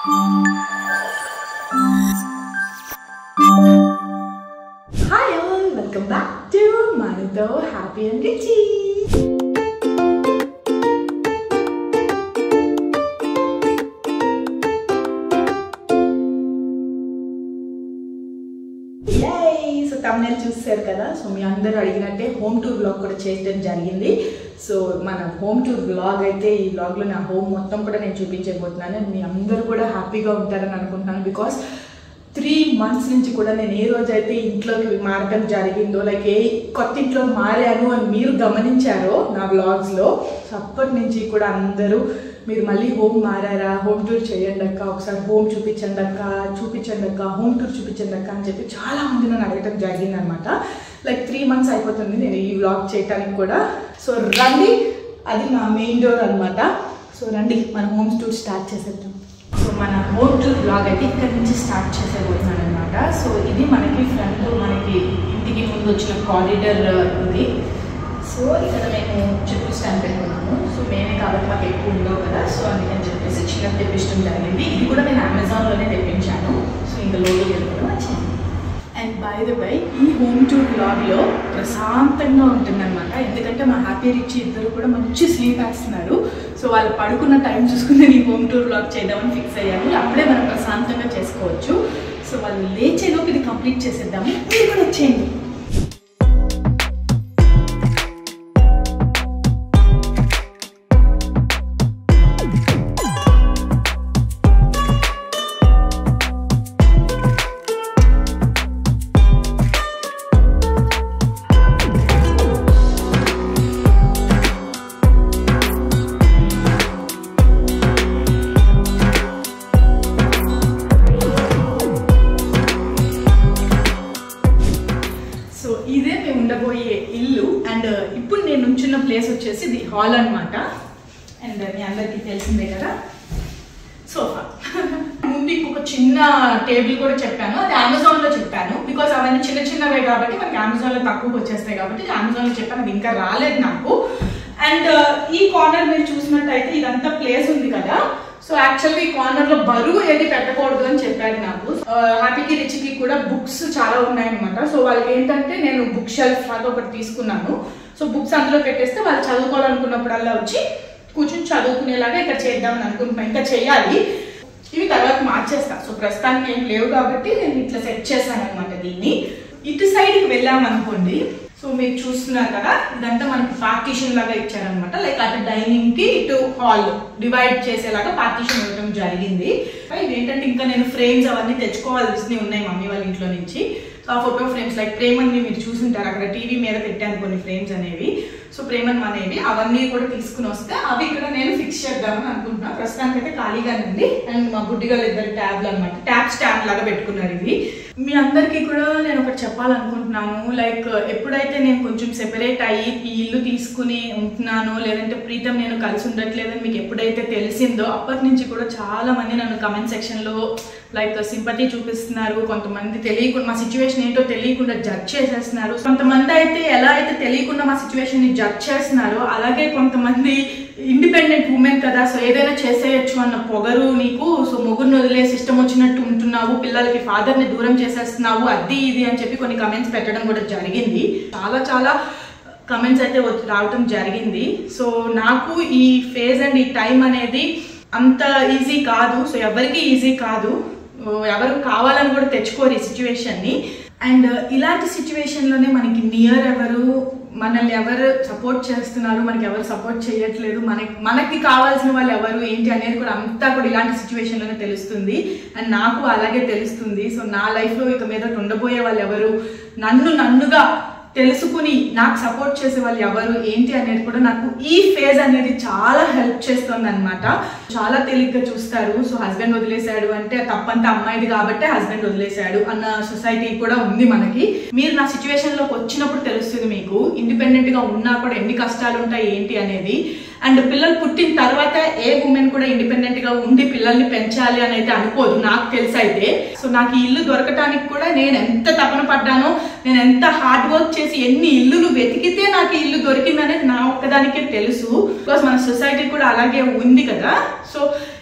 hi all welcome back to మనతో happy and Richie so తమిళ చూసారు కదా సో మీ అందరూ అడిగినట్టే హోమ్ టూర్ బ్లాగ్ కూడా చేయడం జరిగింది సో మన హోమ్ టూర్ బ్లాగ్ అయితే ఈ బ్లాగ్లో నా హోమ్ మొత్తం కూడా నేను చూపించబోతున్నాను మీ అందరూ కూడా హ్యాపీగా ఉంటారని అనుకుంటున్నాను బికాస్ త్రీ మంత్స్ నుంచి కూడా నేను ఏ రోజైతే ఇంట్లోకి మారడం జరిగిందో లైక్ ఏ కొత్త ఇంట్లో మారాను అని మీరు గమనించారో నా బ్లాగ్స్లో సో అప్పటి నుంచి కూడా అందరూ మీరు మళ్ళీ హోమ్ మారారా హోమ్ టూర్ చేయండి అక్క ఒకసారి హోమ్ చూపించండి అక్క చూపించండి అక్క హోమ్ టూర్ చూపించండి అక్క అని చెప్పి చాలా మంది నన్ను అడగటం జరిగింది అనమాట లైక్ త్రీ మంత్స్ అయిపోతుంది నేను ఈ వ్లాగ్ చేయడానికి కూడా సో రండి అది మా మెయిన్ డోర్ అనమాట సో రండి మన హోమ్ టూర్ స్టార్ట్ చేసేద్దాం సో మన హోమ్ టూర్ బ్లాగ్ అయితే ఇక్కడ నుంచి స్టార్ట్ చేసేబోతున్నాను అనమాట సో ఇది మనకి ఫ్రంట్ మనకి ఇంటికి ముందు వచ్చిన కారిడర్ ఉంది సో ఇక్కడ మేము చెట్లు స్టాండ్ పెట్టుకున్నాము సో మేమే కాబట్టి మాకు ఎక్కువ ఉండవు కదా సో అందుకని చెప్పేసి చిన్న తెప్పించడం జరిగింది ఇది కూడా నేను అమెజాన్లోనే తెప్పించాను సో ఇంకా లోపలికి వెళ్ళిపోవడం వచ్చింది అండ్ బై ద బై ఈ హోమ్ టూర్ బ్లాగ్లో ప్రశాంతంగా ఉంటుందన్నమాట ఎందుకంటే మా హ్యాపీ రిచ్ ఇద్దరు కూడా మంచి స్లీప్ వేస్తున్నారు సో వాళ్ళు పడుకున్న టైం చూసుకుని నేను హోమ్ టూర్ బ్లాగ్ చేద్దామని ఫిక్స్ అయ్యాను అప్పుడే మనం ప్రశాంతంగా చేసుకోవచ్చు సో వాళ్ళు లేచేలోపు ఇది కంప్లీట్ చేసేద్దాము మీరు కూడా వచ్చేయండి సో ఇదే మేము ఉండబోయే ఇల్లు అండ్ ఇప్పుడు నేను ఉంచున్న ప్లేస్ వచ్చేసి ఇది హాల్ అన్నమాట అండ్ మీ అందరికీ తెలిసిందే కదా సోఫా ముందు ఇంకొక చిన్న టేబుల్ కూడా చెప్పాను అది అమెజాన్ లో చెప్పాను బికాస్ అవన్నీ చిన్న చిన్నవే కాబట్టి మనకి అమెజాన్ లో తక్కువ వచ్చేస్తాయి కాబట్టి అమెజాన్ లో చెప్పాను అది ఇంకా రాలేదు నాకు అండ్ ఈ కార్నర్ మీరు చూసినట్టయితే ఇదంతా ప్లేస్ ఉంది కదా సో యాక్చువల్గా ఈ కార్నర్ లో బరువు ఏది పెట్టకూడదు అని చెప్పారు నాకు హ్యాపీకి రిచికి కూడా బుక్స్ చాలా ఉన్నాయన్నమాట సో వాళ్ళకి ఏంటంటే నేను బుక్ షెల్ఫ్ లాగా ఒకటి తీసుకున్నాను సో బుక్స్ అందులో పెట్టేస్తే వాళ్ళు చదువుకోవాలనుకున్నప్పుడల్లా వచ్చి కూర్చొని చదువుకునేలాగా ఇక్కడ చేద్దామని అనుకుంటున్నాను ఇంకా చేయాలి ఇవి తర్వాత మార్చేస్తా సో ప్రస్తుతానికి ఏం లేవు కాబట్టి నేను ఇట్లా సెట్ చేశాను అనమాట దీన్ని ఇటు సైడ్కి వెళ్ళామనుకోండి సో మీరు చూస్తున్నారు కదా ఇదంతా మనకి పార్టీషన్ లాగా ఇచ్చారనమాట లైక్ అటు డైనింగ్ కి ఇటు హాల్ డివైడ్ చేసేలాగా పార్టీషన్ ఇవ్వడం జరిగింది ఇది ఏంటంటే ఇంకా నేను ఫ్రేమ్స్ అవన్నీ తెచ్చుకోవాల్సినవి ఉన్నాయి మమ్మీ వాళ్ళ ఇంట్లో నుంచి సో ఆ ఫోటో ఫ్రేమ్స్ లైక్ ప్రేమని మీరు చూసుంటారు అక్కడ టీవీ మీద పెట్టాను కొన్ని ఫ్రేమ్స్ అనేవి సో ప్రేమన్ అనేవి అవన్నీ కూడా తీసుకుని వస్తే అవి ఇక్కడ నేను ఫిక్స్ చేద్దామని అనుకుంటున్నా ప్రస్తుతానికి అయితే ఖాళీగానే ఉంది అండ్ మా బుడ్డిగాళ్ళు ఇద్దరు ట్యాబ్లు అనమాట ట్యాబ్ స్టాండ్ లాగా పెట్టుకున్నారు ఇవి మీ అందరికీ కూడా నేను ఒకటి చెప్పాలనుకుంటున్నాను లైక్ ఎప్పుడైతే నేను కొంచెం సెపరేట్ అయ్యి ఈ ఇల్లు తీసుకుని ఉంటున్నాను లేదంటే ప్రీతం నేను కలిసి ఉండట్లేదని మీకు ఎప్పుడైతే తెలిసిందో అప్పటి నుంచి కూడా చాలా మంది నన్ను కమెంట్ సెక్షన్లో లైక్ సింపతి చూపిస్తున్నారు కొంతమంది తెలియకుండా మా సిచ్యువేషన్ ఏంటో తెలియకుండా జడ్జ్ చేసేస్తున్నారు కొంతమంది అయితే ఎలా అయితే తెలియకుండా మా సిచ్యువేషన్ ని జడ్జ్ చేస్తున్నారో అలాగే కొంతమంది ఇండిపెండెంట్ ఉమెన్ కదా సో ఏదైనా చేసేయచ్చు అన్న పొగరు నీకు సో మొగుడిని వదిలేసి ఇష్టం వచ్చినట్టు ఉంటున్నావు పిల్లలకి ఫాదర్ ని దూరం చేసేస్తున్నావు అది ఇది అని చెప్పి కొన్ని కమెంట్స్ పెట్టడం కూడా జరిగింది చాలా చాలా కమెంట్స్ అయితే వచ్చి- రావటం జరిగింది సో నాకు ఈ ఫేజ్ అండ్ ఈ టైం అనేది అంత ఈజీ కాదు సో ఎవరికి ఈజీ కాదు ఎవరు కావాలని కూడా తెచ్చుకోరు ఈ సిచ్యువేషన్ని అండ్ ఇలాంటి సిచ్యువేషన్లోనే మనకి నియర్ ఎవరు మనల్ని ఎవరు సపోర్ట్ చేస్తున్నారు మనకి ఎవరు సపోర్ట్ చేయట్లేదు మనకి మనకి కావాల్సిన వాళ్ళు ఎవరు ఏంటి అనేది కూడా అంతా కూడా ఇలాంటి సిచ్యువేషన్లోనే తెలుస్తుంది అండ్ నాకు అలాగే తెలుస్తుంది సో నా లైఫ్లో ఇక మీద ఉండబోయే వాళ్ళు ఎవరు నన్ను నన్నుగా తెలుసుకుని నాకు సపోర్ట్ చేసే వాళ్ళు ఎవరు ఏంటి అనేది కూడా నాకు ఈ ఫేజ్ అనేది చాలా హెల్ప్ చేస్తుంది అనమాట చాలా తేలిగ్గా చూస్తారు సో హస్బెండ్ వదిలేశాడు అంటే తప్పంతా అమ్మాయిది కాబట్టి హస్బెండ్ వదిలేశాడు అన్న సొసైటీ కూడా ఉంది మనకి మీరు నా సిచ్యువేషన్ లోకి వచ్చినప్పుడు తెలుస్తుంది మీకు ఇండిపెండెంట్ గా ఉన్నా కూడా ఎన్ని కష్టాలు ఉంటాయి ఏంటి అనేది అండ్ పిల్లలు పుట్టిన తర్వాత ఏ ఉమెన్ కూడా ఇండిపెండెంట్ గా ఉండి పిల్లల్ని పెంచాలి అని అయితే అనుకోదు నాకు తెలిసి అయితే సో నాకు ఈ ఇల్లు దొరకటానికి కూడా నేను ఎంత తపన పడ్డానో నేను ఎంత హార్డ్ వర్క్ చేసి ఎన్ని ఇల్లులు వెతికితే నాకు ఈ ఇల్లు దొరికిందనేది నా ఒక్కదానికే తెలుసు బికాస్ మన సొసైటీ కూడా అలాగే ఉంది కదా సో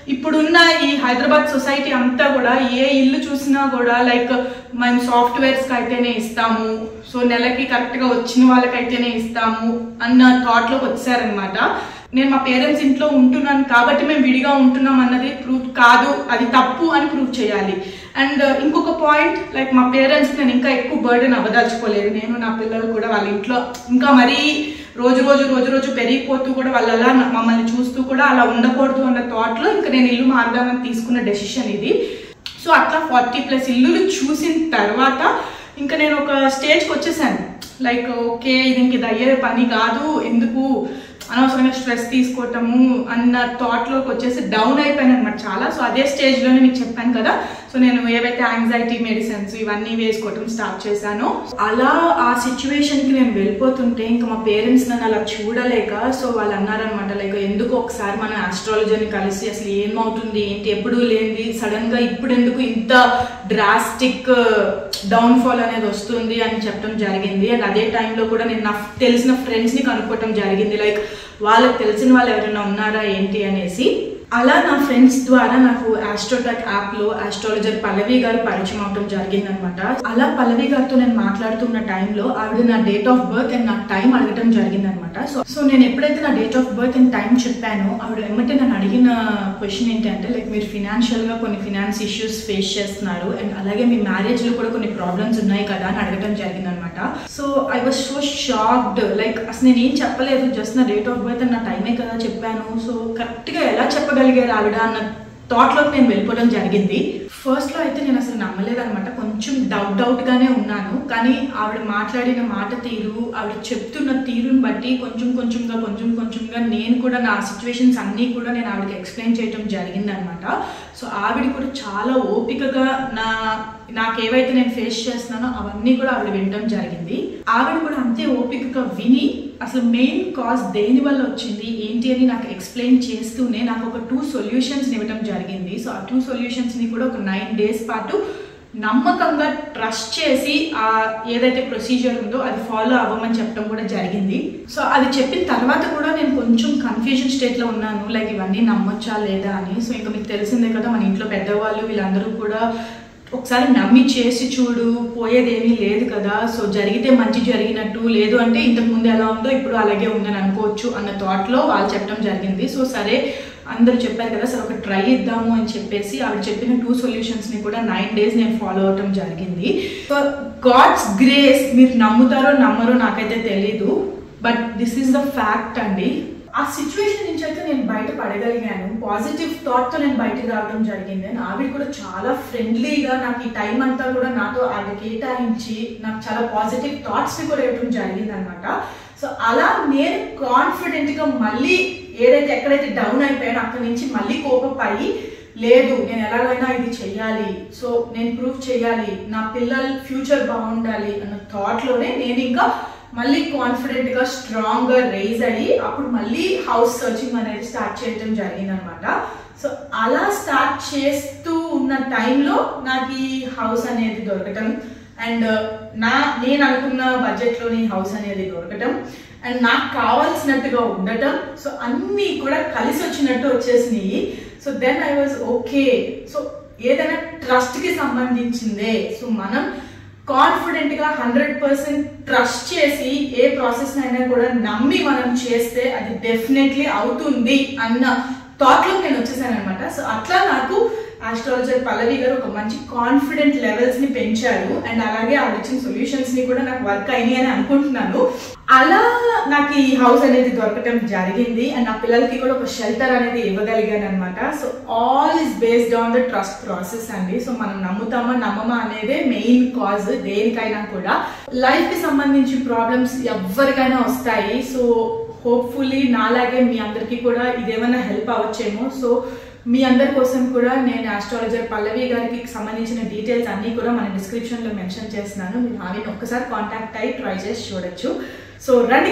ఇప్పుడున్న ఈ హైదరాబాద్ సొసైటీ అంతా కూడా ఏ ఇల్లు చూసినా కూడా లైక్ మేము సాఫ్ట్వేర్స్కి అయితేనే ఇస్తాము సో నెలకి కరెక్ట్గా వచ్చిన వాళ్ళకైతేనే ఇస్తాము అన్న థాట్లోకి వచ్చారనమాట నేను మా పేరెంట్స్ ఇంట్లో ఉంటున్నాను కాబట్టి మేము విడిగా ఉంటున్నాం అన్నది ప్రూఫ్ కాదు అది తప్పు అని ప్రూవ్ చేయాలి అండ్ ఇంకొక పాయింట్ లైక్ మా పేరెంట్స్ నేను ఇంకా ఎక్కువ బర్డెన్ అవ్వదలుచుకోలేదు నేను నా పిల్లలు కూడా వాళ్ళ ఇంట్లో ఇంకా మరీ రోజు రోజు రోజు రోజు పెరిగిపోతూ కూడా వాళ్ళు అలా న- మమ్మల్ని చూస్తూ కూడా అలా ఉండకూడదు అన్న థాట్లో ఇంకా నేను ఇల్లు మారదామని తీసుకున్న డెసిషన్ ఇది సో అట్లా ఫార్టీ ప్లస్ ఇల్లులు చూసిన తర్వాత ఇంకా నేను ఒక స్టేజ్కి వచ్చేసాను లైక్ ఓకే ఇది ఇంక ఇది అయ్యే పని కాదు ఎందుకు అనవసరంగా స్ట్రెస్ తీసుకోవటము అన్న థాట్లోకి వచ్చేసి డౌన్ అయిపోయాను అనమాట చాలా సో అదే స్టేజ్లోనే మీకు చెప్పాను కదా సో నేను ఏవైతే యాంగ్జైటీ మెడిసిన్స్ ఇవన్నీ వేసుకోవటం స్టార్ట్ చేశానో అలా ఆ సిచ్యువేషన్కి నేను వెళ్ళిపోతుంటే ఇంకా మా పేరెంట్స్ నన్ను అలా చూడలేక సో వాళ్ళు అన్నారనమాట లైక్ ఎందుకు ఒకసారి మన ఆస్ట్రాలజర్ని కలిసి అసలు ఏమవుతుంది ఏంటి ఎప్పుడు లేనిది సడన్ గా ఇప్పుడు ఎందుకు ఇంత డ్రాస్టిక్ డౌన్ ఫాల్ అనేది వస్తుంది అని చెప్పడం జరిగింది అండ్ అదే టైంలో కూడా నేను నా తెలిసిన ఫ్రెండ్స్ ని కనుక్కోవటం జరిగింది లైక్ వాళ్ళకి తెలిసిన వాళ్ళు ఎవరైనా ఉన్నారా ఏంటి అనేసి అలా నా ఫ్రెండ్స్ ద్వారా నాకు ఆస్ట్రోటాక్ యాప్ లో ఆస్ట్రాలజర్ పల్లవి గారు పరిచయం అవడం జరిగింది అనమాట అలా పల్లవి గారితో నేను మాట్లాడుతున్న టైంలో ఆవిడ నా డేట్ ఆఫ్ బర్త్ అండ్ నా టైం అడగటం జరిగింది అనమాట సో సో నేను ఎప్పుడైతే నా date of birth and time చెప్పానో ఆవిడ ఏమంటే నన్ను అడిగిన క్వశ్చన్ ఏంటంటే లైక్ మీరు ఫినాన్షియల్ గా కొన్ని ఫినాన్స్ ఇష్యూస్ ఫేస్ చేస్తున్నారు అండ్ అలాగే మీ మ్యారేజ్ లో కూడా కొన్ని ప్రాబ్లమ్స్ ఉన్నాయి కదా అని అడగటం జరిగింది అనమాట so I was so shocked like అసలు నేను ఏం చెప్పలేదు జస్ట్ నా డేట్ ఆఫ్ బర్త్ అండ్ నా టైమే కదా చెప్పాను సో కరెక్ట్ గా ఎలా చెప్పగలిగారు ఆవిడ అన్న థాట్ లోకి నేను వెళ్ళిపోవడం జరిగింది ఫస్ట్ లో అయితే నేను అసలు నమ్మలేదన్నమాట కొంచెం డౌట్ డౌట్ గానే ఉన్నాను కానీ ఆవిడ మాట్లాడిన మాట తీరు ఆవిడ చెప్తున్న తీరుని బట్టి కొంచెం కొంచెంగా కొంచెం కొంచెంగా నేను కూడా నా సిచ్యువేషన్స్ అన్నీ కూడా నేను ఆవిడకి ఎక్స్ప్లెయిన్ చేయడం జరిగింది అనమాట సో ఆవిడ కూడా చాలా ఓపికగా నా నాకు ఏవైతే నేను ఫేస్ చేస్తున్నానో అవన్నీ కూడా ఆవిడ వినడం జరిగింది ఆవిడ కూడా అంతే ఓపికగా విని అసలు మెయిన్ కాజ్ దేని వల్ల వచ్చింది ఏంటి అని నాకు ఎక్స్ప్లెయిన్ చేస్తూనే నాకు ఒక టూ సొల్యూషన్స్ ఇవ్వడం జరిగింది సో ఆ టూ సొల్యూషన్స్ని కూడా ఒక నైన్ డేస్ పాటు నమ్మకంగా ట్రస్ట్ చేసి ఆ ఏదైతే ప్రొసీజర్ ఉందో అది ఫాలో అవ్వమని చెప్పడం కూడా జరిగింది సో అది చెప్పిన తర్వాత కూడా నేను కొంచెం కన్ఫ్యూజన్ స్టేట్లో ఉన్నాను లైక్ ఇవన్నీ నమ్మొచ్చా లేదా అని సో ఇంకా మీకు తెలిసిందే కదా మన ఇంట్లో పెద్దవాళ్ళు వీళ్ళందరూ కూడా ఒకసారి నమ్మి చేసి చూడు పోయేదేమీ లేదు కదా సో జరిగితే మంచి జరిగినట్టు లేదు అంటే ఇంతకు ముందు ఎలా ఉందో ఇప్పుడు అలాగే ఉందని అనుకోవచ్చు అన్న థాట్లో వాళ్ళు చెప్పడం జరిగింది సో సరే అందరూ చెప్పారు కదా సరే ఒక ట్రై ఇద్దాము అని చెప్పేసి ఆవిడ చెప్పిన టూ సొల్యూషన్స్ని కూడా నైన్ డేస్ నేను ఫాలో అవటం జరిగింది సో గాడ్స్ గ్రేస్ మీరు నమ్ముతారో నమ్మరో నాకైతే తెలీదు but this is the fact అండి ఆ సిచ్యువేషన్ నుంచి అయితే నేను బయట పడగలిగాను పాజిటివ్ థాట్ తో నేను బయటకు రావడం జరిగింది అండ్ ఆవిడ కూడా చాలా ఫ్రెండ్లీగా నాకు ఈ టైం అంతా కూడా నాతో ఆవిడ కేటాయించి నాకు చాలా పాజిటివ్ థాట్స్ ని కూడా ఇవ్వడం జరిగింది అనమాట సో అలా నేను కాన్ఫిడెంట్ గా మళ్ళీ ఏదైతే ఎక్కడైతే డౌన్ అయిపోయానో అక్కడి నుంచి మళ్ళీ కోపం అయ్యి లేదు నేను ఎలాగైనా ఇది చెయ్యాలి సో నేను ప్రూవ్ చేయాలి నా పిల్లల ఫ్యూచర్ బాగుండాలి అన్న థాట్ లోనే నేను ఇంకా మళ్ళీ కాన్ఫిడెంట్ గా స్ట్రాంగ్ గా రేజ్ అయ్యి అప్పుడు మళ్ళీ హౌస్ సర్చింగ్ అనేది స్టార్ట్ చేయడం జరిగింది అనమాట సో అలా స్టార్ట్ చేస్తూ ఉన్న టైంలో నాకు ఈ హౌస్ అనేది దొరకటం అండ్ నా నేను అనుకున్న బడ్జెట్ లోని హౌస్ అనేది దొరకటం అండ్ నాకు కావాల్సినట్టుగా ఉండటం సో అన్నీ కూడా కలిసి వచ్చినట్టు వచ్చేసినాయి so then I was okay so ఏదైనా ట్రస్ట్ కి సంబంధించిందే సో మనం కాన్ఫిడెంట్ గా హండ్రెడ్ పర్సెంట్ ట్రస్ట్ చేసి ఏ ప్రాసెస్ అయినా కూడా నమ్మి మనం చేస్తే అది డెఫినెట్లీ అవుతుంది అన్న థాట్ లో నేను వచ్చేసాను అనమాట సో అట్లా నాకు ఆస్ట్రాలజర్ పల్లవి గారు ఒక మంచి కాన్ఫిడెంట్ లెవెల్స్ ని పెంచారు అండ్ అలాగే ఆవిడ ఇచ్చిన సొల్యూషన్స్ ని కూడా నాకు వర్క్ అయినాయి అని అనుకుంటున్నాను అలా నాకు ఈ హౌస్ అనేది దొరకటం జరిగింది అండ్ నా పిల్లలకి కూడా ఒక షెల్టర్ అనేది ఇవ్వగలిగాను అనమాట so all is based on the trust process అండి సో మనం నమ్ముతామా నమ్మమా అనేదే మెయిన్ కాజ్ దేనికైనా కూడా లైఫ్ కి సంబంధించి ప్రాబ్లమ్స్ ఎవరికైనా వస్తాయి సో హోప్ఫుల్లీ నాలాగే మీ అందరికీ కూడా ఇదేమైనా హెల్ప్ అవ్వచ్చేమో సో మీ అందరి కోసం కూడా నేను ఆస్ట్రాలజర్ పల్లవి గారికి సంబంధించిన డీటెయిల్స్ అన్నీ కూడా మన డిస్క్రిప్షన్లో మెన్షన్ చేస్తున్నాను మీరు ఆవిడని ఒక్కసారి కాంటాక్ట్ అయ్యి ట్రై చేసి చూడొచ్చు సో రండి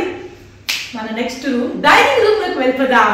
మన నెక్స్ట్ రూమ్ డైనింగ్ రూమ్లోకి వెళ్ళిపోదాం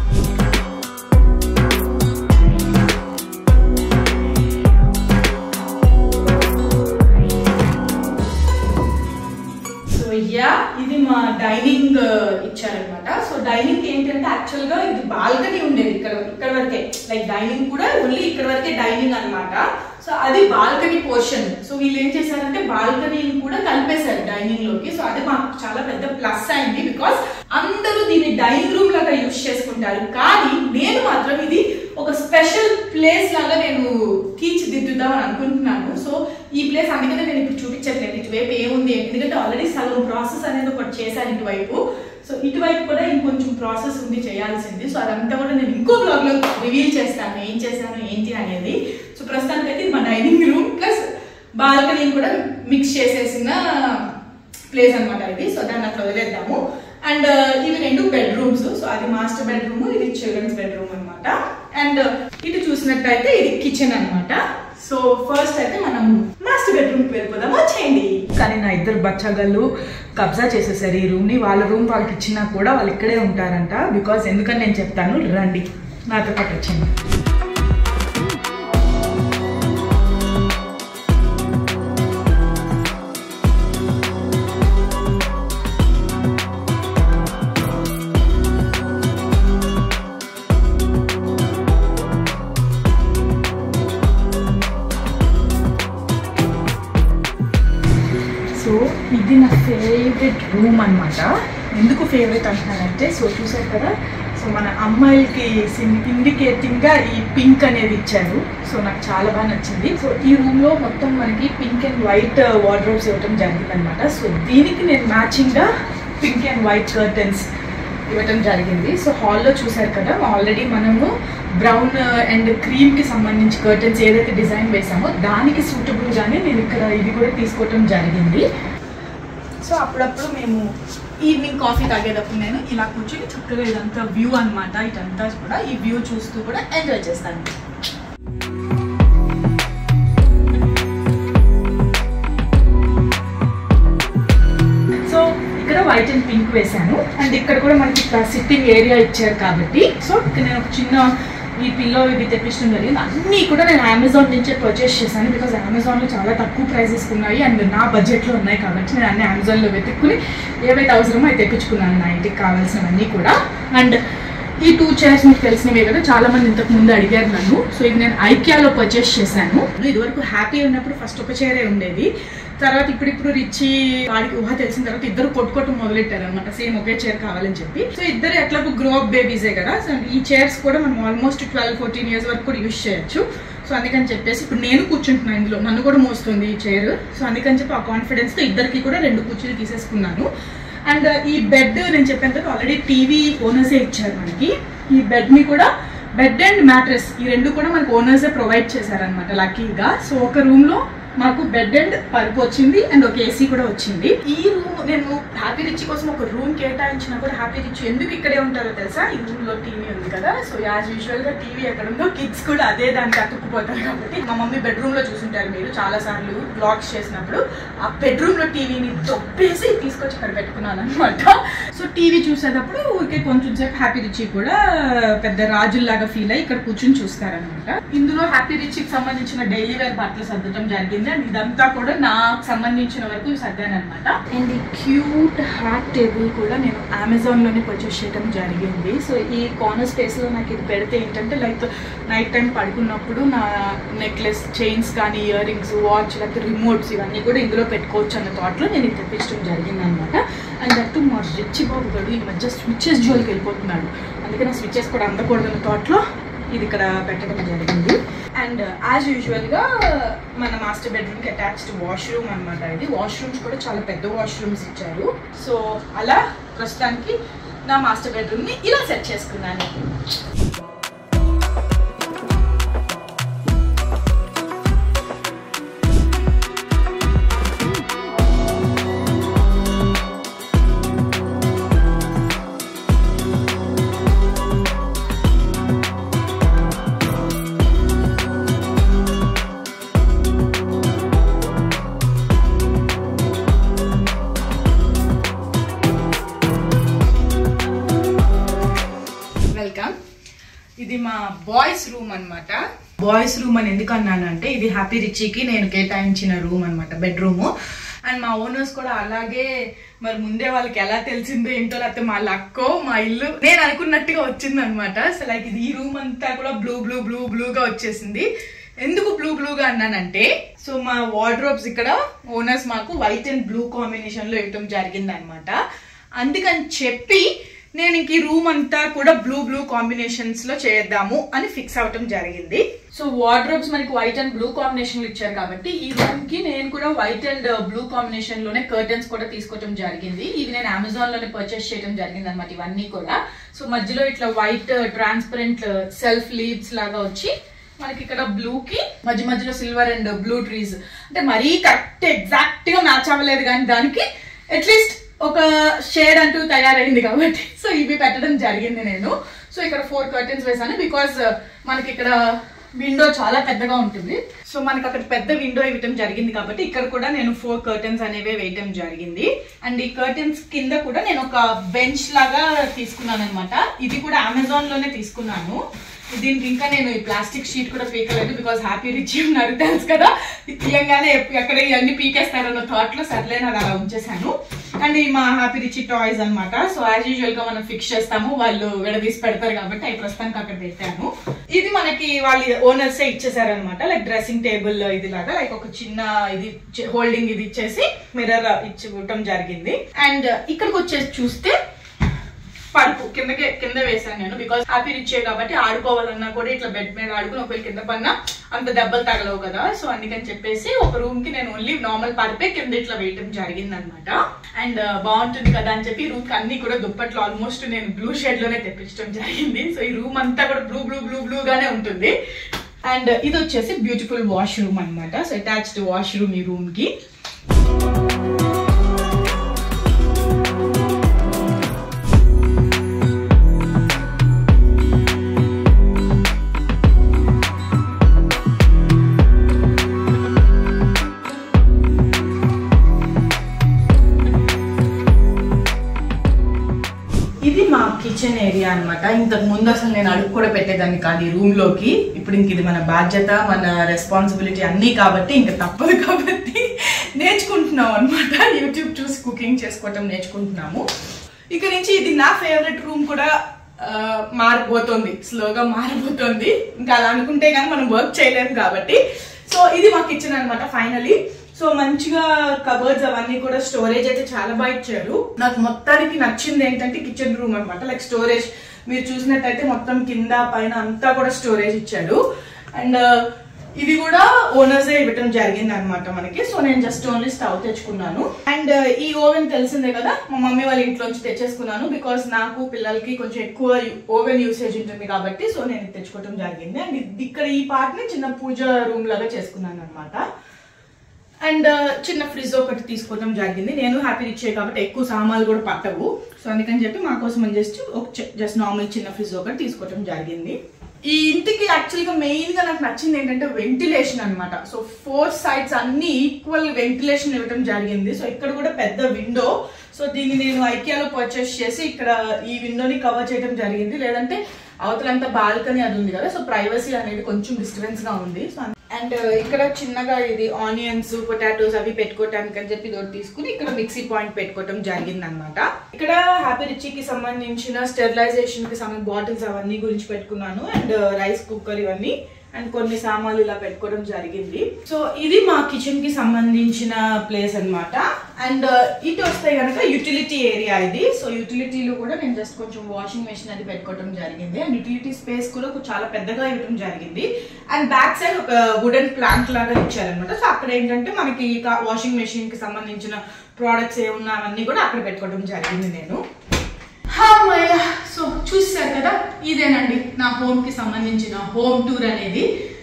సో యా ఇది మా డైనింగ్ ఇచ్చారనమాట సో డైనింగ్ ఏంటంటే యాక్చువల్ గా ఇది బాల్కనీ ఉండేది ఇక్కడ ఇక్కడ వరకే లైక్ డైనింగ్ కూడా ఓన్లీ ఇక్కడ వరకే డైనింగ్ అన్నమాట సో అది బాల్కనీ పోర్షన్ సో వీళ్ళు ఏం చేశారంటే బాల్కనీని కూడా కలిపేశారు డైనింగ్ లోకి సో అది మాకు చాలా పెద్ద ప్లస్ అయింది బికాస్ అందరూ దీన్ని డైనింగ్ రూమ్ లాగా యూజ్ చేసుకుంటారు కానీ నేను మాత్రం ఇది ఒక స్పెషల్ ప్లేస్ లాగా నేను తీర్చిదిద్దుదాం అని అనుకుంటున్నాను సో ఈ ప్లేస్ అందుకనే నేను ఇప్పుడు చూపించట్లేదు ఇటువైపు ఏముంది ఎందుకంటే ఆల్రెడీ సగం ప్రాసెస్ అనేది ఒకటి చేశాను ఇటువైపు సో ఇటువైపు కూడా ఇంకొంచెం ప్రాసెస్ ఉంది చేయాల్సింది సో అదంతా కూడా నేను ఇంకో బ్లాగ్ లో రివీల్ చేస్తాను ఏం చేశాను ఏంటి అనేది సో ప్రస్తుతానికి అయితే ఇది మా డైనింగ్ రూమ్ ప్లస్ బాల్కనీ కూడా మిక్స్ చేసేసిన ప్లేస్ అన్నమాట ఇది సో దాన్ని అట్లా వదిలేద్దాము అండ్ ఇవి రెండు బెడ్రూమ్స్ సో అది మాస్టర్ బెడ్రూమ్ ఇది చిల్డ్రన్స్ బెడ్రూమ్ అన్నమాట అండ్ ఇటు చూసినట్టయితే ఇది కిచెన్ అన్నమాట సో ఫస్ట్ అయితే మనం మాస్టర్ బెడ్రూమ్ వెళ్ళిపోదాం వచ్చేయండి కానీ నా ఇద్దరు బచ్చగళ్ళు కబ్జా చేసేసారు ఈ రూమ్ ని వాళ్ళ రూమ్ వాళ్ళకి ఇచ్చినా కూడా వాళ్ళు ఇక్కడే ఉంటారంట బికాస్ ఎందుకని నేను చెప్తాను రండి నాతో పాటు వచ్చేయండి సో ఇది నా ఫేవరెట్ రూమ్ అన్నమాట ఎందుకు ఫేవరెట్ అంటున్నానంటే సో చూసారు కదా సో మన అమ్మాయికి ఇండికేటింగ్ గా ఈ పింక్ అనేది ఇచ్చారు సో నాకు చాలా బాగా నచ్చింది సో ఈ రూమ్ లో మొత్తం మనకి పింక్ అండ్ వైట్ వార్డ్రోబ్స్ ఇవ్వడం జరిగింది అనమాట సో దీనికి నేను మ్యాచింగ్ గా పింక్ అండ్ వైట్ కర్టన్స్ ఇవ్వటం జరిగింది సో హాల్లో చూసారు కదా ఆల్రెడీ మనము బ్రౌన్ అండ్ క్రీమ్ కి సంబంధించి కర్టన్స్ ఏదైతే డిజైన్ వేసామో దానికి సూటబుల్ గానే నేను ఇక్కడ ఇది కూడా తీసుకోవటం జరిగింది సో అప్పుడప్పుడు మేము ఈవినింగ్ కాఫీ తాగేటప్పుడు నేను ఇలా కూర్చొని చక్కగా ఇదంతా వ్యూ అన్నమాట ఇదంతా కూడా ఈ వ్యూ చూస్తూ కూడా ఎంజాయ్ చేస్తాను సో ఇక్కడ వైట్ అండ్ పింక్ వేశాను అండ్ ఇక్కడ కూడా మనకి సిట్టింగ్ ఏరియా ఇచ్చారు కాబట్టి సో ఇక్కడ నేను ఒక చిన్న ఈ పిల్లో ఇవి తెప్పించడం జరిగింది అన్నీ కూడా నేను అమెజాన్ నుంచే పర్చేస్ చేశాను బికాజ్ అమెజాన్లో చాలా తక్కువ ప్రైజెస్ ఉన్నాయి అండ్ నా బడ్జెట్లో ఉన్నాయి కాబట్టి నేను అన్ని అమెజాన్లో వెతుక్కుని ఏవైతే అవసరమో అవి తెప్పించుకున్నాను నా ఇంటికి కావాల్సినవన్నీ కూడా అండ్ ఈ టూ చైర్స్ మీకు తెలిసినవే కదా చాలా మంది ఇంతకు ముందు అడిగారు నన్ను సో ఇది నేను ఐకియాలో పర్చేస్ చేశాను ఇదివరకు హ్యాపీ ఉన్నప్పుడు ఫస్ట్ ఒక చైరే ఉండేది తర్వాత ఇప్పుడిప్పుడు రిచి వాడికి ఊహ తెలిసిన తర్వాత ఇద్దరు కొట్టుకోవటం మొదలెట్టారు అనమాట సేమ్ ఒకే చైర్ కావాలని చెప్పి సో ఇద్దరు ఎట్లాగో గ్రో అప్ బేబీసే కదా సో ఈ చైర్స్ కూడా మనం ఆల్మోస్ట్ ట్వెల్వ్ ఫోర్టీన్ ఇయర్స్ వరకు కూడా యూస్ చేయొచ్చు సో అందుకని చెప్పేసి ఇప్పుడు నేను కూర్చుంటున్నాను ఇందులో నన్ను కూడా మోస్తుంది ఈ చైర్ సో అందుకని చెప్పి ఆ కాన్ఫిడెన్స్ తో ఇద్దరికి కూడా రెండు కుర్చీలు తీసేసుకున్నాను అండ్ ఈ బెడ్ నేను చెప్పాను కదా ఆల్రెడీ టీవీ ఓనర్సే ఇచ్చారు మనకి ఈ బెడ్ ని కూడా బెడ్ అండ్ మ్యాట్రెస్ ఈ రెండు కూడా మనకు ఓనర్సే ప్రొవైడ్ చేశారనమాట లక్కీగా సో ఒక రూమ్ లో మాకు బెడ్ అండ్ పరుపు వచ్చింది అండ్ ఒక ఏసీ కూడా వచ్చింది ఈ రూమ్ నేను హ్యాపీ రిచ్ కోసం ఒక రూమ్ కేటాయించినా కూడా హ్యాపీ రిచ్ ఎందుకు ఇక్కడే ఉంటారో తెలుసా ఈ రూమ్ లో టీవీ ఉంది కదా సో యాజ్ యూజువల్ గా టీవీ ఎక్కడ ఉందో కిడ్స్ కూడా అదే దానికి అతుక్కుపోతారు కాబట్టి మా మమ్మీ బెడ్రూమ్ లో చూసుంటారు మీరు చాలా సార్లు బ్లాగ్స్ చేసినప్పుడు ఆ బెడ్రూమ్ లో టీవీని దొబ్బేసి తీసుకొచ్చి ఇక్కడ పెట్టుకున్నాను అనమాట సో టీవీ చూసేటప్పుడు ఊరికే కొంచెం సేపు హ్యాపీ రిచ్ కూడా పెద్ద రాజుల్లాగా ఫీల్ అయ్యి ఇక్కడ కూర్చుని చూస్తారనమాట ఇందులో హ్యాపీ రిచ్ కి సంబంధించిన డైలీ వేర్ బట్టలు సర్దటం జరిగింది అండ్ ఇదంతా కూడా నాకు సంబంధించిన వరకు సర్దాను అనమాట అండ్ ఈ క్యూట్ హ్యాట్ టేబుల్ కూడా నేను అమెజాన్ లోనే పర్చేస్ చేయడం జరిగింది సో ఈ కార్నర్ స్పేస్ లో నాకు ఇది పెడితే ఏంటంటే లైక్ నైట్ టైం పడుకున్నప్పుడు నా నెక్లెస్ చైన్స్ కానీ ఇయర్ రింగ్స్ వాచ్ లేకపోతే రిమోట్స్ ఇవన్నీ కూడా ఇందులో పెట్టుకోవచ్చు అన్న థాట్ లో నేను ఇది తెప్పించడం జరిగింది అనమాట అండ్ దట్టు మా రిచ్ బాబు గడు ఈ మధ్య స్విచ్చెస్ జోలికి వెళ్ళిపోతున్నాడు అందుకే నా స్విచ్చెస్ కూడా అందకూడదన్న థాట్ లో ఇది ఇక్కడ పెట్టడం జరిగింది అండ్ యాజ్ యూజువల్ గా మన మాస్టర్ బెడ్రూమ్ కి అటాచ్డ్ వాష్రూమ్ అనమాట ఇది వాష్రూమ్స్ కూడా చాలా పెద్ద వాష్రూమ్స్ ఇచ్చారు సో అలా ప్రస్తుతానికి నా మాస్టర్ బెడ్రూమ్ ని ఇలా సెట్ చేసుకున్నాను వెల్కమ్ ఇది మా బాయ్స్ రూమ్ అన్నమాట బాయ్స్ రూమ్ అని ఎందుకు అన్నానంటే ఇది హ్యాపీ రిచీకి నేను కేటాయించిన రూమ్ అన్నమాట బెడ్రూమ్ అండ్ మా ఓనర్స్ కూడా అలాగే మరి ముందే వాళ్ళకి ఎలా తెలిసిందో ఏంటో లేకపోతే మా లక్కో మా ఇల్లు నేను అనుకున్నట్టుగా వచ్చింది అనమాట సో లైక్ ఇది ఈ రూమ్ అంతా కూడా బ్లూ బ్లూ బ్లూ బ్లూగా వచ్చేసింది ఎందుకు బ్లూ బ్లూగా అన్నానంటే సో మా వార్డ్రోబ్స్ ఇక్కడ ఓనర్స్ మాకు వైట్ అండ్ బ్లూ కాంబినేషన్ లో ఇవ్వటం జరిగింది అనమాట అందుకని చెప్పి నేను ఇంక ఈ రూమ్ అంతా కూడా బ్లూ బ్లూ కాంబినేషన్స్ లో చేద్దాము అని ఫిక్స్ అవటం జరిగింది సో వార్డ్రోబ్స్ మనకి వైట్ అండ్ బ్లూ కాంబినేషన్ లో ఇచ్చారు కాబట్టి ఈ రూమ్ కి నేను కూడా వైట్ అండ్ బ్లూ కాంబినేషన్ లోనే కర్టన్స్ కూడా తీసుకోవటం జరిగింది ఇది నేను అమెజాన్ లోనే పర్చేస్ చేయడం జరిగింది అనమాట ఇవన్నీ కూడా సో మధ్యలో ఇట్లా వైట్ ట్రాన్స్పరెంట్ సెల్ఫ్ లీవ్స్ లాగా వచ్చి మనకి ఇక్కడ బ్లూ కి మధ్య మధ్యలో సిల్వర్ అండ్ బ్లూ ట్రీస్ అంటే మరీ కరెక్ట్ ఎగ్జాక్ట్ గా మ్యాచ్ అవ్వలేదు కానీ దానికి అట్లీస్ట్ ఒక షేడ్ అంటూ తయారైంది కాబట్టి సో ఇవి పెట్టడం జరిగింది నేను సో ఇక్కడ ఫోర్ కర్టన్స్ వేసాను బికాస్ మనకి ఇక్కడ విండో చాలా పెద్దగా ఉంటుంది సో మనకి అక్కడ పెద్ద విండో ఇవ్వటం జరిగింది కాబట్టి ఇక్కడ కూడా నేను ఫోర్ కర్టన్స్ అనేవి వేయటం జరిగింది అండ్ ఈ కర్టన్స్ కింద కూడా నేను ఒక బెంచ్ లాగా తీసుకున్నాను అనమాట ఇది కూడా అమెజాన్ లోనే తీసుకున్నాను దీనికి ఇంకా నేను ఈ ప్లాస్టిక్ షీట్ కూడా పీకలేదు బికాస్ హ్యాపీ రిచ్ ఉన్నారు తెలుసు కదా ఇది తీయంగానే ఎప్ప- ఎక్కడ ఇవన్నీ పీకేస్తారన్న థాట్ లో సర్లే నాకు అలా ఉంచేసాను అండ్ ఈ మా హ్యాపీ రిచ్ టాయ్స్ అన్నమాట సో యాజ్ యూజువల్ గా మనం ఫిక్స్ చేస్తాము వాళ్ళు విడదీసి పెడతారు కాబట్టి అవి ప్రస్తుతానికి అక్కడ పెట్టాను ఇది మనకి వాళ్ళ ఓనర్స్ ఇచ్చేసారనమాట లైక్ డ్రెస్సింగ్ టేబుల్ ఇది లాగా లైక్ ఒక చిన్న ఇది హోల్డింగ్ ఇది ఇచ్చేసి మిర్రర్ ఇచ్చి ఇవ్వటం జరిగింది అండ్ ఇక్కడికి వచ్చేసి చూస్తే పరుపు కిందకే కింద వేసాను నేను బికాస్ హ్యాపీ రిచ్చే కాబట్టి ఆడుకోవాలన్నా కూడా ఇట్లా బెడ్ మీద ఆడుకుని ఒకవేళ కింద పన్నా అంత దెబ్బలు తగలవు కదా సో అందుకని చెప్పేసి ఒక రూమ్ కి నేను ఓన్లీ నార్మల్ పరుపే కింద ఇట్లా వేయటం జరిగింది అనమాట అండ్ బాగుంటుంది కదా అని చెప్పి రూమ్ కి అన్ని కూడా దుప్పట్లు ఆల్మోస్ట్ నేను బ్లూ షేడ్ లోనే తెప్పించడం జరిగింది సో ఈ రూమ్ అంతా కూడా బ్లూ బ్లూ బ్లూ బ్లూ గానే ఉంటుంది అండ్ ఇది వచ్చేసి బ్యూటిఫుల్ వాష్ రూమ్ అనమాట సో అటాచ్డ్ వాష్ రూమ్ ఈ రూమ్ కి ఇది మా కిచెన్ ఏరియా అన్నమాట ఇంతకు ముందు అసలు నేను అడుగు కూడా పెట్టేదాన్ని కాదు ఈ రూమ్ లోకి ఇప్పుడు ఇంక ఇది మన బాధ్యత మన రెస్పాన్సిబిలిటీ అన్నీ కాబట్టి ఇంకా తప్పదు కాబట్టి నేర్చుకుంటున్నాం అనమాట యూట్యూబ్ చూసి కుకింగ్ చేసుకోవటం నేర్చుకుంటున్నాము ఇక నుంచి ఇది నా ఫేవరెట్ రూమ్ కూడా ఆ, మారిపోతుంది స్లోగా మారిపోతుంది ఇంకా అలా అనుకుంటే కానీ మనం వర్క్ చేయలేము కాబట్టి సో ఇది మా కిచెన్ అన్నమాట ఫైనలీ సో మంచిగా కబర్డ్స్ అవన్నీ కూడా స్టోరేజ్ అయితే చాలా బాగా ఇచ్చారు నాకు మొత్తానికి నచ్చింది ఏంటంటే కిచెన్ రూమ్ అన్నమాట లైక్ స్టోరేజ్ మీరు చూసినట్టయితే మొత్తం కింద పైన అంతా కూడా స్టోరేజ్ ఇచ్చాడు అండ్ ఇది కూడా ఓనర్స్ ఇవ్వటం జరిగింది అనమాట మనకి సో నేను జస్ట్ ఓన్లీ స్టవ్ తెచ్చుకున్నాను అండ్ ఈ ఓవెన్ తెలిసిందే కదా మా మమ్మీ వాళ్ళ ఇంట్లోంచి తెచ్చేసుకున్నాను బికాస్ నాకు పిల్లలకి కొంచెం ఎక్కువ ఓవెన్ యూసేజ్ ఉంటుంది కాబట్టి సో నేను ఇది తెచ్చుకోవటం జరిగింది అండ్ ఇది- ఇక్కడ ఈ పార్ట్ ని చిన్న పూజ రూమ్ లాగా చేసుకున్నాను అనమాట అండ్ చిన్న ఫ్రిడ్జ్ ఒకటి తీసుకోవడం జరిగింది నేను హ్యాపీ రిచ్ కాబట్టి ఎక్కువ సామాన్లు కూడా పట్టవు సో అందుకని చెప్పి మా కోసం అని జస్ట్ ఒక జస్ట్ నార్మల్ చిన్న ఫ్రిడ్జ్ ఒకటి తీసుకోవడం జరిగింది ఈ ఇంటికి యాక్చువల్గా మెయిన్ గా నాకు నచ్చింది ఏంటంటే వెంటిలేషన్ అన్నమాట సో ఫోర్ సైడ్స్ అన్ని ఈక్వల్ వెంటిలేషన్ ఇవ్వడం జరిగింది సో ఇక్కడ కూడా పెద్ద విండో సో దీన్ని నేను ఐకియాలో పర్చేస్ చేసి ఇక్కడ ఈ విండోని కవర్ చేయడం జరిగింది లేదంటే అవతలంతా బాల్కనీ అది ఉంది కదా సో ప్రైవసీ అనేది కొంచెం డిస్టర్బెన్స్ గా ఉంది సో అండ్ ఇక్కడ చిన్నగా ఇది ఆనియన్స్ పొటాటోస్ అవి పెట్టుకోవటానికి అని చెప్పి ఇది ఒకటి తీసుకుని ఇక్కడ మిక్సీ పాయింట్ పెట్టుకోవటం జరిగింది అనమాట ఇక్కడ హ్యాపీ రిచికి సంబంధించిన స్టెరిలైజేషన్ కి సంబంధించిన బాటిల్స్ అవన్నీ గురించి పెట్టుకున్నాను అండ్ రైస్ కుక్కర్ ఇవన్నీ అండ్ కొన్ని సామాన్లు ఇలా పెట్టుకోవడం జరిగింది సో ఇది మా కిచెన్ కి సంబంధించిన ప్లేస్ అన్నమాట అండ్ ఇటు వస్తే కనుక యూటిలిటీ ఏరియా ఇది సో యూటిలిటీలో కూడా నేను జస్ట్ కొంచెం వాషింగ్ మెషిన్ అది పెట్టుకోవడం జరిగింది అండ్ యూటిలిటీ స్పేస్ కూడా కొంచెం చాలా పెద్దగా ఇవ్వడం జరిగింది అండ్ బ్యాక్ సైడ్ ఒక వుడెన్ ప్లాంక్ లాగా ఇచ్చారనమాట సో అక్కడ ఏంటంటే మనకి వాషింగ్ మెషిన్ కి సంబంధించిన ప్రోడక్ట్స్ ఏమున్నా అవన్నీ కూడా అక్కడ పెట్టుకోవడం జరిగింది నేను అమ్మయ్య సో చూసారు కదా ఇదేనండి నా హోమ్ కి సంబంధించిన హోమ్ టూర్ అనేది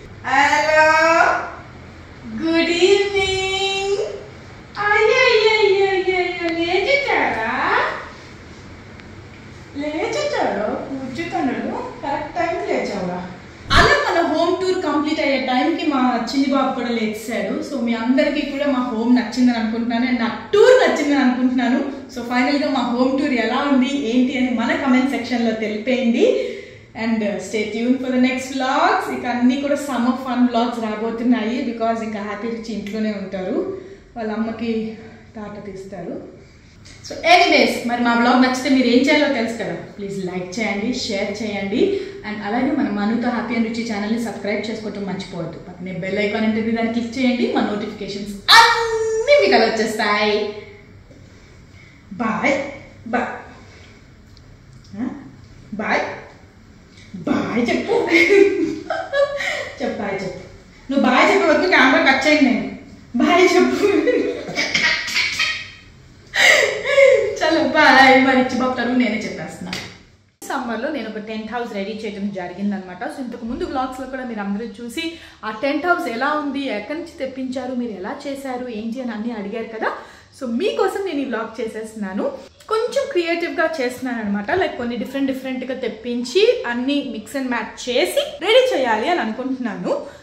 హలో గుడ్ ఈవినింగ్ అయ్యయ్యయ్యయ్యయ్య లేచిటారా లేచిటాడు కూర్చుతున్నాడు కరెక్ట్ టైం లేచావురా అలా మన హోమ్ టూర్ కంప్లీట్ అయ్యే టైంకి మా చిన్ని బాబు కూడా లేచాడు సో మీ అందరికీ కూడా మా హోమ్ నచ్చిందని అనుకుంటున్నాను అండ్ నా టూర్ నచ్చిందని అనుకుంటున్నాను సో ఫైనల్ గా మా హోమ్ టూర్ ఎలా ఉంది ఏంటి అని మన కమెంట్ సెక్షన్ లో తెలిపేయండి and stay tune for the next vlogs ఇక అన్ని కూడా సమ్మర్ ఫన్ వ్లాగ్స్ రాబోతున్నాయి బికాజ్ ఇంకా హ్యాపీ రిచ్ ఇంట్లోనే ఉంటారు వాళ్ళ అమ్మకి తాట తీస్తారు సో ఎనీవేస్ మరి మా బ్లాగ్ నచ్చితే మీరు ఏం చేయాలో తెలుసు కదా ప్లీజ్ లైక్ చేయండి షేర్ చేయండి అండ్ అలాగే మన మనుతో హ్యాపీ అండ్ రుచి ఛానల్ని సబ్స్క్రైబ్ చేసుకోవటం మర్చిపోవద్దు పక్కనే బెల్ ఐకాన్ ఉంటుంది దాన్ని క్లిక్ చేయండి మా నోటిఫికేషన్స్ అన్నీ మీకు అలా వచ్చేస్తాయి బాయ్ బాయ్ బాయ్ బాయ్ చెప్పు చెప్పు బాయ్ చెప్పు నువ్వు బాయ్ చెప్పే వరకు కెమెరా కట్ చేయండి నేను బాయ్ చెప్పు చలో బాయ్ మరి ఇచ్చి బాబుతారు నేనే చెప్పేస్తున్నా సమ్మర్లో నేను ఒక టెంట్ హౌస్ రెడీ చేయడం జరిగిందనమాట సో ఇంతకు ముందు వ్లాగ్స్లో కూడా మీరు అందరూ చూసి ఆ టెంట్ హౌస్ ఎలా ఉంది ఎక్కడి నుంచి తెప్పించారు మీరు ఎలా చేశారు ఏంటి అని అన్నీ అడిగారు కదా సో మీకోసం నేను ఈ వ్లాగ్ చేసేస్తున్నాను కొంచెం క్రియేటివ్గా చేస్తున్నాను అనమాట లైక్ కొన్ని డిఫరెంట్ డిఫరెంట్గా తెప్పించి అన్ని మిక్స్ అండ్ మ్యాచ్ చేసి రెడీ చేయాలి అని అనుకుంటున్నాను